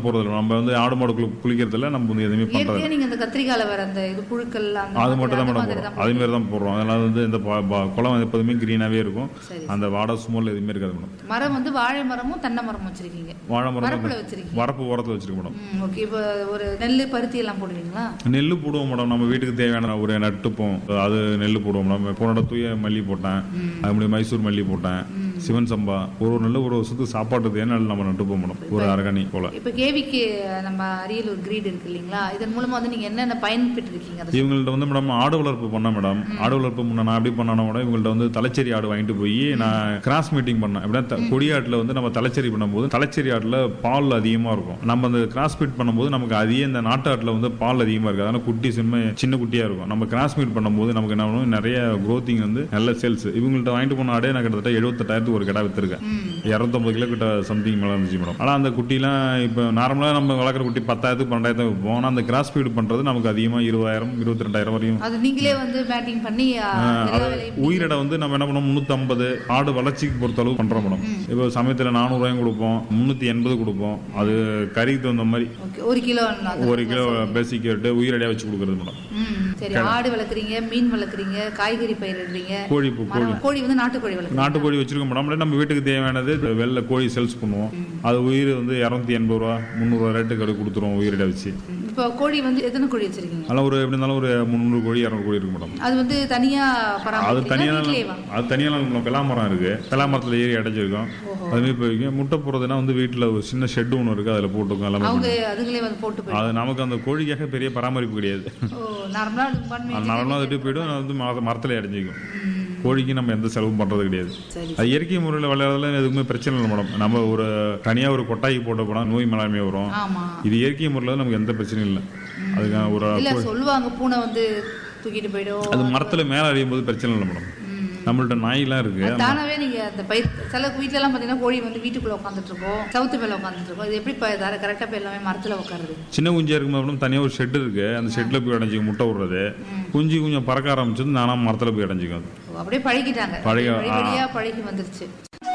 போறது இல்ல நம்ம வந்து ஆடு மாடு குளி- குளிக்கிறதுல நம்ம வந்து எதுவுமே பண்றது இயற்கையா நீங்க அந்த கத்திரிக்கால வர அந்த இது புழுக்கள் அந்த அது மாதிரி மட்டும் தான் அந்த மேடம் மாதிரி போடுறோம் தான் அதே மாதிரி தான் போடுறோம் அதனால வந்து இந்த ப- ப- குளம் எப்போதுமே கிரீனாவே இருக்கும் சரி. அந்த வாடை ஸ்மெல் எதுவுமே இருக்காது மேடம் மரம் வந்து வாழை மரமும் தென்னை மரமும் வச்சிருக்கீங்க வாழை மரம் வரப்புல தான் வச்சிருக்கீங்க வரப்பு ஓரத்தில் வச்சிருக்கோம் மேடம் ம் ஓகே இப்போ ஒரு நெல் பருத்தி எல்லாம் போடுவீங்களா நெல் போடுவோம் மேடம் நம்ம வீட்டுக்கு தேவையான ஒரு நட்டுப்போம் அது நெல் போடுவோம் மேடம் போன தடவை தூய மல்லி போட்டேன் அது முடியும் மைசூர் மல்லி போட்டேன் சிவன் சம்பா ஒரு ஒரு நெல் ஒரு வருஷத்துக்கு சாப்பாட்டுக்கு தேவை நெல் நம்ம நட்டுப்போம் மேடம் ஒரு அரகணி போல இப்போ கேவிக்கு நம்ம அரியலூர் கிரீட் இருக்கு இல்லைங்களா இதன் மூலமா வந்து நீங்க என்னென்ன பயன்பெற்று இருக்கீங்க அதை இவங்கள்ட்ட வந்து மேடம் ஆடு வளர்ப்பு பண்ணேன் மேடம் ஆடு வளர்ப்பு முன்ன நான் எப்படி பண்ணேன்னா மேடம் இவங்கள்ட்ட வந்து தலைச்சேரி ஆடு வாங்கிட்டு போய் நான் கிராஸ் மீட்டிங் பண்ணேன் எப்படின்னா த- கொடியாட்டுல வந்து நம்ம தலைச்சேரி பண்ணும்போது தலைச்சேரி ஆட்டுல பால் அதிகமா இருக்கும் நம்ம அந்த கிராஸ் மீட் பண்ணும்போது நமக்கு அதிக இந்த நாட்டு ஆட்டுல வந்து பால் அதிகமா இருக்கு அதனால குட்டி சின்ன சின்ன குட்டியா இருக்கும் நம்ம கிராஸ் மீட் பண்ணும்போது நமக்கு என்ன பண்ணும் நிறைய growthing வந்து நல்ல சேல்ஸ் இவங்கள்ட்ட வாங்கிட்டு போன ஆடே நான் கிட்டத்தட்ட எழுபத்தெட்டாயிரத்துக்கு ஒரு கடை வித்துருக்கேன் இரநூத்தம்பது கிலோ கிட்ட சம்திங் மேலே இருந்துச்சு மேடம் ஆனால் அந்த குட்டிலாம் இப்போ நார்மலாக நம்ம வளர்க்குற குட்டி பத்தாயிரத்துக்கு பன்னெண்டாயிரத்துக்கு விற்போம் ஆனால் அந்த கிராஸ் ஃபீடு பண்ணுறது நமக்கு அதிகமாக இருபதாயிரம் இருபத்தி ரெண்டாயிரம் வரையும் அது நீங்களே வந்து பேட்டிங் பண்ணி ஆ, எல்லா அது வேலையும் உயிரிடை வந்து நம்ம என்ன பண்ணோம் முந்நூற்றம்பது ஆடு வளர்ச்சிக்கு பொறுத்த அளவு பண்ணுறோம் மேடம் இப்போ சமயத்தில் நானூறுவாயும் கொடுப்போம் முந்நூற்றி எண்பது கொடுப்போம் அது கறிக்கு தகுந்த மாதிரி ஓகே ஒரு கிலோ அந்த ஒரு கிலோ பேசிக் ரேட்டு உயிரடையாக வச்சு கொடுக்குறது மேடம் ம் சரி ஆடு வளர்க்குறீங்க மீன் வளர்க்குறீங்க காய்கறி பயிரிடுறீங்க கோழி இப்போ கோழி மரம் கோழி வந்து நாட்டுக்கோழி வளர்க்குறீங்க நாட்டுக்கோழி வச்சிருக்க மேடம் அப்படியே நம்ம வீட்டுக்கு தேவையானது வெள்ளை கோழி சேல்ஸ் பண்ணுவோம் அது உயிர் வந்து இரநூத்தி எண்பது ரூபா முந்நூறுவா ரேட்டுக்கு கடை கொடுத்துருவோம் உயிரிடை வச்சு இப்போ கோழி வந்து எத்தனை கோழி வச்சிருக்கீங்க அதெல்லாம் ஒரு எப்படி இருந்தாலும் ஒரு முந்நூறு கோழி இரநூறு கோழி இருக்கு மேடம் அது வந்து தனியா அது பராமரிக்கிறீங்களா தனியாக வீட்லயேவா அது தனியாக பெலா மரம் இருக்கு பெலா மரத்தில் ஏறி அடைஞ்சிருக்கோம் அதுமாரி போய்க்கு முட்டை போடுறதுன்னா வந்து வீட்டில் ஒரு சின்ன ஷெட் ஒன்று இருக்கு அதில் போட்டுருக்கோம் எல்லாமே அவங்க அதுங்களே வந்து போட்டு போயிடும் அது நமக்கு அந்த கோழிக்காக பெரிய பராமரிப்பு கிடையாது ஓ நார்மலா அது பண்ணி அது நார்மலாக விட்டு போயிடும் அது வந்து மர- மரத்துல அடைஞ்சிக்கும் கோழிக்கு நம்ம எந்த செலவும் பண்றது கிடையாது சரி அது இயற்கை முறையில் விளையாடுறதுல எதுவுமே பிரச்சனை இல்லை மேடம் நம்ம ஒரு தனியாக ஒரு கொட்டாய்க்கு போட்ட போனால் நோய் மேலாண்மை வரும் ஆமா இது இயற்கை முறையில் நமக்கு எந்த பிரச்சனையும் இல்லை அதுக்கான ஒரு இல்ல சொல்லுவாங்க பூனை வந்து தூக்கிட்டு போயிடும் அது மரத்தில் மேலே அடியும் போது பிரச்சனை இல்லை மேடம் நம்மள்ட்ட நாயெல்லாம் இருக்கு அது தானாவே நீங்க அந்த பயிர் சில வீட்ல எல்லாம் பாத்தீங்கன்னா கோழி வந்து வீட்டுக்குள்ள உட்காந்துட்டு இருக்கோம் சவுத்து மேல உட்காந்துட்டு இருக்கோம் இது எப்படி தர கரெக்டா போய் எல்லாமே மரத்துல உட்காருது சின்ன குஞ்சியா இருக்கும்போது மேடம் தனியாக ஒரு ஷெட் இருக்கு அந்த ஷெட்டில் போய் அடைஞ்சிக்கும் முட்டை விடுறது குஞ்சு கொஞ்சம் பறக்க ஆரம்பிச்சது நானா மரத்தில் போய் அடைஞ்சிக்கும் அது ஓ, அப்படியே பழகிட்டாங்க பழகி- வழி வழியா பழகி வந்துருச்சு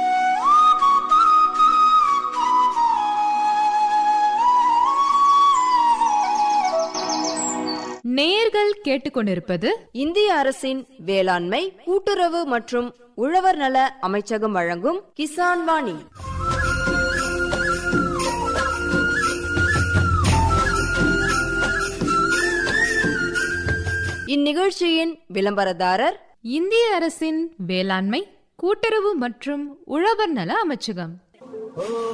நேர்கள் கேட்டுக்கொண்டிருப்பது இந்திய அரசின் வேளாண்மை கூட்டுறவு மற்றும் உழவர் நல அமைச்சகம் வழங்கும் கிசான் வாணி இந்நிகழ்ச்சியின் விளம்பரதாரர் இந்திய அரசின் வேளாண்மை கூட்டுறவு மற்றும் உழவர் நல அமைச்சகம்